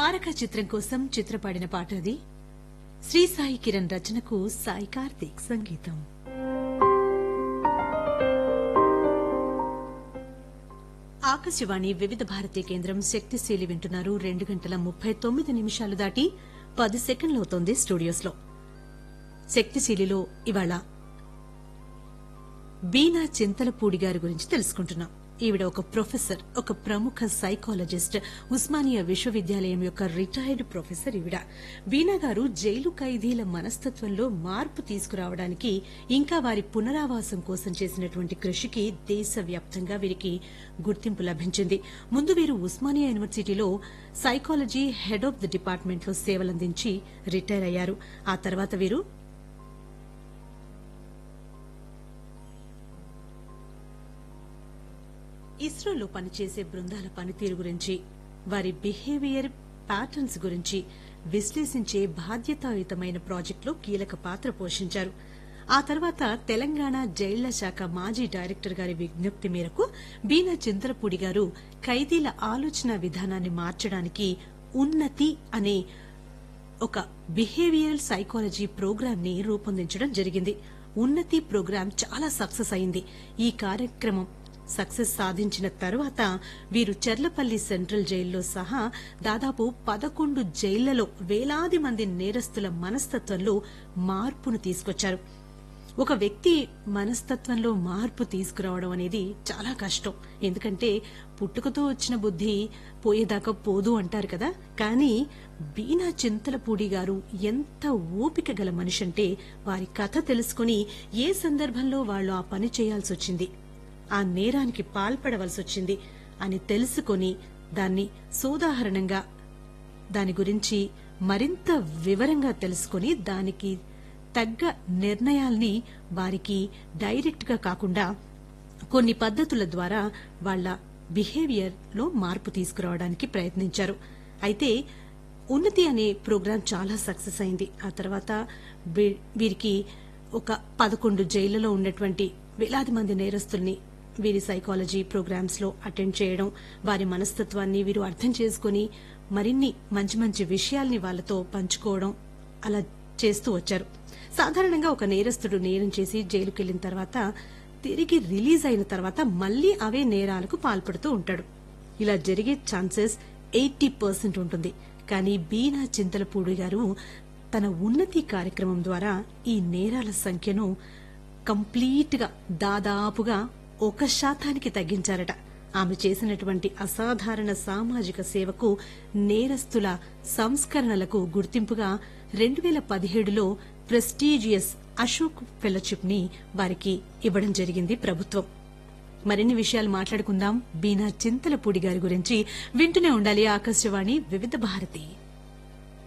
ద్వారక చిత్రం కోసం చిత్రపాడిన పాట అది శ్రీ సాయి కిరణ్ రచనకు సాయి కార్తీక్ సంగీతం ఆకాశవాణి వివిధ భారతీ కేంద్రం శక్తిశీలి వింటున్నారు రెండు గంటల ముప్పై తొమ్మిది నిమిషాలు దాటి పది సెకండ్లు అవుతోంది స్టూడియోస్లో శక్తిశీలిలో ఇవాళ బీనా చింతలపూడి గారి గురించి తెలుసుకుంటున్నాం ఈవిడ ఒక ప్రొఫెసర్ ఒక ప్రముఖ సైకాలజిస్ట్ ఉస్మానియా విశ్వవిద్యాలయం యొక్క రిటైర్డ్ ప్రొఫెసర్ ఈవిడ బీనా గారు జైలు ఖైదీల మనస్తత్వంలో మార్పు తీసుకురావడానికి ఇంకా వారి పునరావాసం కోసం చేసినటువంటి కృషికి దేశవ్యాప్తంగా వీరికి గుర్తింపు లభించింది ముందు వీరు ఉస్మానియా యూనివర్సిటీలో సైకాలజీ హెడ్ ఆఫ్ ది డిపార్ట్మెంట్లో సేవలందించి రిటైర్ అయ్యారు ఆ తర్వాత వీరు ఇస్రోలో పనిచేసే బృందాల పనితీరు గురించి వారి బిహేవియర్ ప్యాటర్న్స్ గురించి విశ్లేషించే బాధ్యతాయుతమైన ప్రాజెక్టులో కీలక పాత్ర పోషించారు ఆ తర్వాత తెలంగాణ జైళ్ల శాఖ మాజీ డైరెక్టర్ గారి విజ్ఞప్తి మేరకు బీనా చింతలపూడి గారు ఖైదీల ఆలోచన విధానాన్ని మార్చడానికి ఉన్నతి అనే ఒక బిహేవియరల్ సైకాలజీ ప్రోగ్రామ్ ని రూపొందించడం జరిగింది ఉన్నతి ప్రోగ్రాం చాలా సక్సెస్ అయింది ఈ కార్యక్రమం సక్సెస్ సాధించిన తర్వాత వీరు చెర్లపల్లి సెంట్రల్ జైల్లో సహా దాదాపు పదకొండు జైళ్లలో వేలాది మంది నేరస్తుల మనస్తత్వంలో మార్పును తీసుకొచ్చారు ఒక వ్యక్తి మనస్తత్వంలో మార్పు తీసుకురావడం అనేది చాలా కష్టం ఎందుకంటే పుట్టుకతో వచ్చిన బుద్ధి పోయేదాకా పోదు అంటారు కదా కానీ బీనా చింతలపూడి గారు ఎంత ఓపిక గల మనిషి అంటే వారి కథ తెలుసుకుని ఏ సందర్భంలో వాళ్ళు ఆ పని చేయాల్సి వచ్చింది ఆ నేరానికి పాల్పడవలసి వచ్చింది అని తెలుసుకొని దాన్ని సోదాహరణంగా దాని గురించి మరింత వివరంగా తెలుసుకుని దానికి తగ్గ నిర్ణయాల్ని వారికి డైరెక్ట్ గా కాకుండా కొన్ని పద్ధతుల ద్వారా వాళ్ల బిహేవియర్ లో మార్పు తీసుకురావడానికి ప్రయత్నించారు అయితే ఉన్నతి అనే ప్రోగ్రాం చాలా సక్సెస్ అయింది ఆ తర్వాత వీ- వీరికి ఒక పదకొండు జైళ్లలో ఉన్నటువంటి వేలాది మంది నేరస్తుల్ని వీరి సైకాలజీ ప్రోగ్రామ్స్ లో అటెండ్ చేయడం వారి మనస్తత్వాన్ని వీరు అర్థం చేసుకుని మరిన్ని మంచి మంచి విషయాల్ని వాళ్ళతో పంచుకోవడం అలా చేస్తూ వచ్చారు సాధారణంగా ఒక నేరస్తుడు నేరం చేసి జైలుకి వెళ్లిన తర్వాత తిరిగి రిలీజ్ అయిన తర్వాత మళ్లీ అవే నేరాలకు పాల్పడుతూ ఉంటాడు ఇలా జరిగే ఛాన్సెస్ ఎయిటీ పర్సెంట్ ఉంటుంది కానీ బీనా చింతలపూడి గారు తన ఉన్నతి కార్యక్రమం ద్వారా ఈ నేరాల సంఖ్యను కంప్లీట్ గా దాదాపుగా ఒక శాతానికి తగ్గించారట ఆమె చేసినటువంటి అసాధారణ సామాజిక సేవకు నేరస్తుల సంస్కరణలకు గుర్తింపుగా రెండు వేల పదిహేడులో ప్రెస్టీజియస్ అశోక్ ఫెలోషిప్ ని వారికి ఇవ్వడం జరిగింది ప్రభుత్వం మరిన్ని విషయాలు మాట్లాడుకుందాం బీనా చింతలపూడి గారి గురించి వింటూనే ఉండాలి ఆకాశవాణి వివిధ భారతి